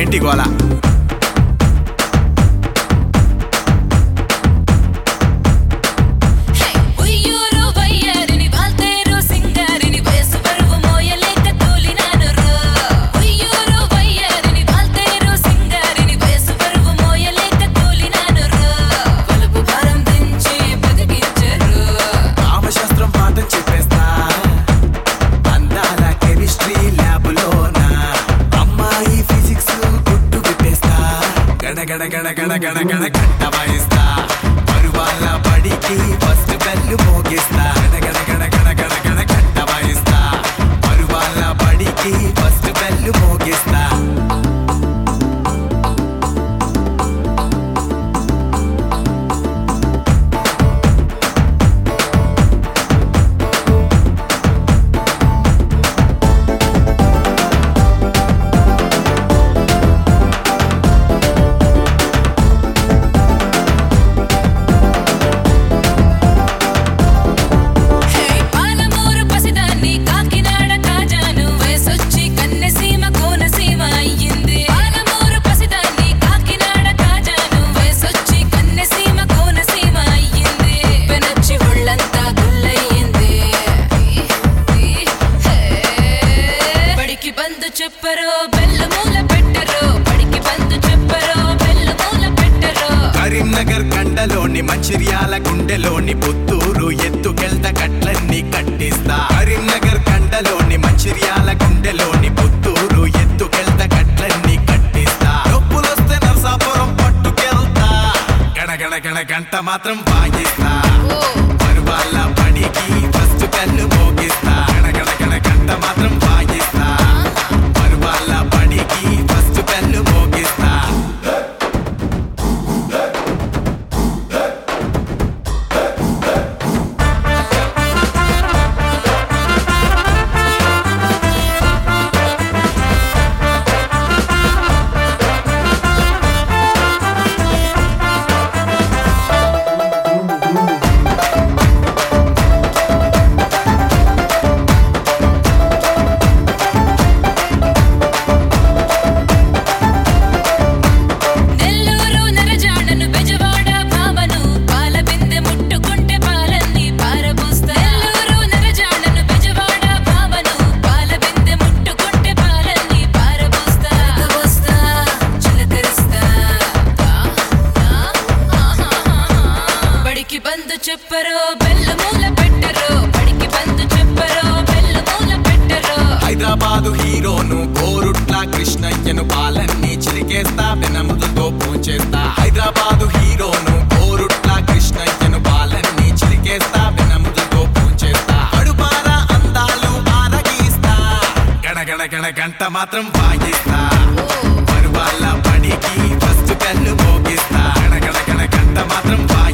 ఏంటి గోలా ఉయ్యూరు వయ్యారిని వాల్తేరు సింగారిని వయసు బరువు మోయలేక తోలినాను రో ఉయ్యూరు వయ్యారిని వాల్తేరు సింగారిని వయసు బరువు మోయలేక తోలినాను రో కొలుపు భారం దించి బతికించరు కామశాస్త్రం పాఠం చెప్పేస్తా అందాల కెమిస్ట్రీ ల్యాబులోన అమ్మాయి ఫిజిక్స్ గుట్టు విప్పేస్తా గణ గణ గణ గణ గణ గణ గంట వాయిస్తా పరువాళ్ళ బడికి ఫస్ట్ బెల్లు మోగిస్తా గణ గణ గణ గణ గణ గణ గంట వాయిస్తా పరువాళ్ళ బడికి ఫస్ట్ బెల్లు మోగిస్తా పాలమూరు పసిదాన్ని కాకినాడ కాజాను వయసొచ్చి కన్నెసీమ కోనసీమ అయ్యింది పాలమూరు పసిదాన్ని కాకినాడ కాజాను వయసొచ్చి కన్నెసీమ కోనసీమ అయ్యింది పెనొచ్చి ఒళ్ళంతా గుల్లయ్యింది బడికి బంధు చెప్పరో బెల్లు మూల పెట్టరో బడికి బంధు చెప్పరో బెల్లు మూల పెట్టరో కరీంనగర్ కండలోని మంచిర్యాల గుండెలోని పుత్తూరు ఎత్తుకెళ్త కట్లన్నీ కట్టిస్తా కరీంనగర్ కండలోని మంచిర్యాల గుండెలోని పుత్తూరు ఎత్తుకెళ్త కట్లన్నీ కట్టిస్తా నొప్పులొస్తే నరసాపురం పట్టుకెళ్తా గణ గణ గణ గంట మాత్రం వాయిస్తా పరువాళ్ళ పడికి ఫస్ట్ కళ్ళు మోగిస్తా గణ గణ గణ గంట మాత్రం వాయిస్తా పరువాళ్ళ పడికి ఫస్ట్ కళ్ళు మోగిస్తా నెల్లూరు నరజాడను బెజవాడ భామను పాల బిందె ముట్టుకుంటే పాలన్నీ పారబోస్తా నెల్లూరు నరజాడను బెజవాడ భామను పాల బిందె ముట్టుకుంటే పాలన్నీ పారబోస్తా వస్తా చిలకరిస్తా బడికి బంధు చెప్పరో బెల్లు మూల పెట్టరో బడికి బంధు చెప్పరో బెల్లు మూల పెట్టరో హైదరాబాదు హీరోను కోరుట్ల కృష్ణయ్యను పాలన్నీ చిలికేస్తా వెనములతో పూచేస్తా హైదరాబాదు హీరోను కోరుట్ల కృష్ణయ్యను పాలన్నీ చిలికేస్తా వెనములతో పూచేస్తా అడుపార అందాలు ఆరగీస్తా గణ గణ గణ గంట మాత్రం వాయిస్తా పరువాళ్ళ పడికి ఫస్ట్ కళ్ళు మోగిస్తా గణ గణ గణ గంట మాత్రం వాయిస్తా